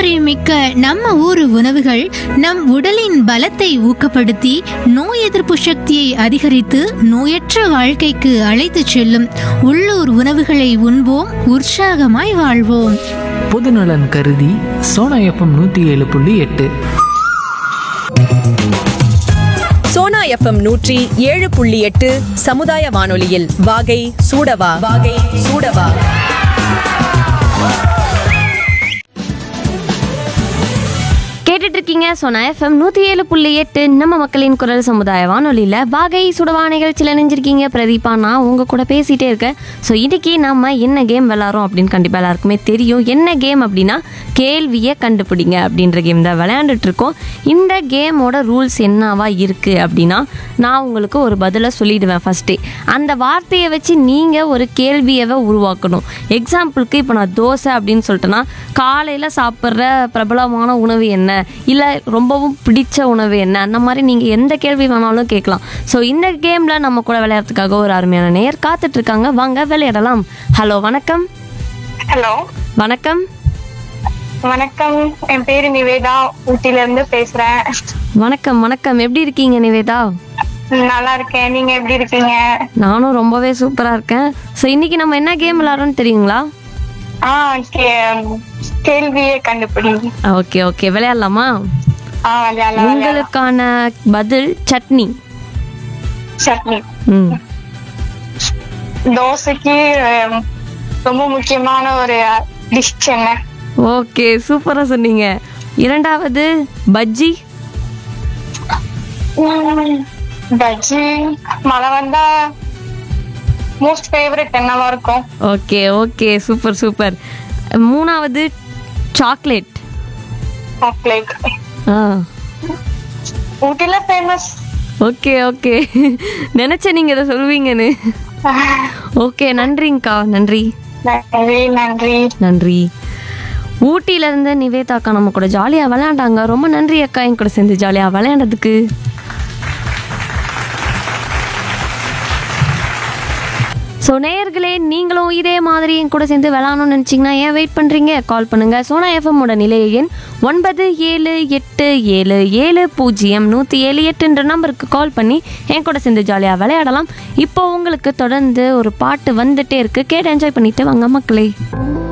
பாரம்பரியமிக்க நம்ம ஊரு உணவுகள் நம் உடலின் பலத்தை ஊக்கப்படுத்தி நோய் எதிர்ப்பு சக்தியை அதிகரித்து நோயற்ற வாழ்க்கைக்கு அழைத்துச் செல்லும் உள்ளூர் உணவுகளை உண்போம் உற்சாகமாய் வாழ்வோம் பொதுநலன் கருதி சோனா எஃப்எம் நூற்றி ஏழு புள்ளி எட்டு சோனா எஃப்எம் நூற்றி ஏழு புள்ளி எட்டு சமுதாய வானொலியில் வாகை சூடவா வாகை சூடவா கேட்டுட்டு இருக்கீங்க சொன்ன எஃப்எம் நூற்றி ஏழு புள்ளி எட்டு நம்ம மக்களின் குரல் சமுதாய வானொலியில் வாகை சுடவா நிகழ்ச்சியில் இணைஞ்சிருக்கீங்க பிரதீபா நான் உங்கள் கூட பேசிகிட்டே இருக்கேன் ஸோ இன்னைக்கு நம்ம என்ன கேம் விளாட்றோம் அப்படின்னு கண்டிப்பாக எல்லாருக்குமே தெரியும் என்ன கேம் அப்படின்னா கேள்வியை கண்டுபிடிங்க அப்படின்ற கேம் தான் விளையாண்டுட்டு இருக்கோம் இந்த கேமோட ரூல்ஸ் என்னவா இருக்குது அப்படின்னா நான் உங்களுக்கு ஒரு பதிலை சொல்லிடுவேன் ஃபஸ்ட்டே அந்த வார்த்தையை வச்சு நீங்கள் ஒரு கேள்வியவை உருவாக்கணும் எக்ஸாம்பிளுக்கு இப்போ நான் தோசை அப்படின்னு சொல்லிட்டேன்னா காலையில் சாப்பிட்ற பிரபலமான உணவு என்ன இல்லை ரொம்பவும் பிடிச்ச உணவு என்ன அந்த மாதிரி நீங்கள் எந்த கேள்வி வேணாலும் கேட்கலாம் ஸோ இந்த கேமில் நம்ம கூட விளையாடுறதுக்காக ஒரு அருமையான நேர் காத்துட்ருக்காங்க வாங்க விளையாடலாம் ஹலோ வணக்கம் ஹலோ வணக்கம் வணக்கம் என் பேரு நிவேதா ஊட்டில இருந்து பேசுறேன் வணக்கம் வணக்கம் எப்படி இருக்கீங்க நிவேதா நல்லா இருக்கேன் நீங்க எப்படி இருக்கீங்க நானும் ரொம்பவே சூப்பராக இருக்கேன் ஸோ இன்னைக்கு நம்ம என்ன கேம் விளாட்றோம்னு தெரியுங்களா ஆ கே- கேள்வியே கண்டுபிடி ஓகே ஓகே விளையாடலாமா ஆ விளையாடலாம் விளையாடலாம். உங்களுக்கான பதில் சட்னி சட்னி ம் தோசைக்கு அஹ், ரொம்ப முக்கியமான ஒரு டிஷ் என்ன ஓகே சூப்பராக சொன்னீங்க இரண்டாவது பஜ்ஜி உம், பஜ்ஜி மழை வந்தா மோஸ்ட் ஃபேவரட் என்னவா இருக்கும் ஓகே ஓகே சூப்பர் சூப்பர் மூணாவது சாக்லேட் சாக்லேட் ஆ ஊட்டில ஃபேமஸ் ஓகே ஓகே நினச்சேன் நீங்கள் இதை சொல்லுவீங்கன்னு ஓகே நன்றிங்கக்கா நன்றி நன்றி நன்றி நன்றி ஊட்டியில இருந்து நிவேதா அக்கா நம்ம கூட ஜாலியாக விளையாண்டாங்க ரொம்ப நன்றி அக்கா என் கூட சேர்ந்து ஜாலியாக விளையாண்டதுக்கு ஸோ நேயர்களே நீங்களும் இதே மாதிரி என் கூட சேர்ந்து விளாடணும்னு நினச்சிங்கன்னா ஏன் வெயிட் பண்ணுறீங்க கால் பண்ணுங்கள் சோனா எஃப்எம்மோட நிலைய எண் ஒன்பது ஏழு எட்டு ஏழு ஏழு பூஜ்ஜியம் நூற்றி ஏழு எட்டுன்ற நம்பருக்கு கால் பண்ணி என் கூட சேர்ந்து ஜாலியாக விளையாடலாம் இப்போ உங்களுக்கு தொடர்ந்து ஒரு பாட்டு வந்துட்டே இருக்குது கேட்டு என்ஜாய் பண்ணிட்டு வாங்க மக்களே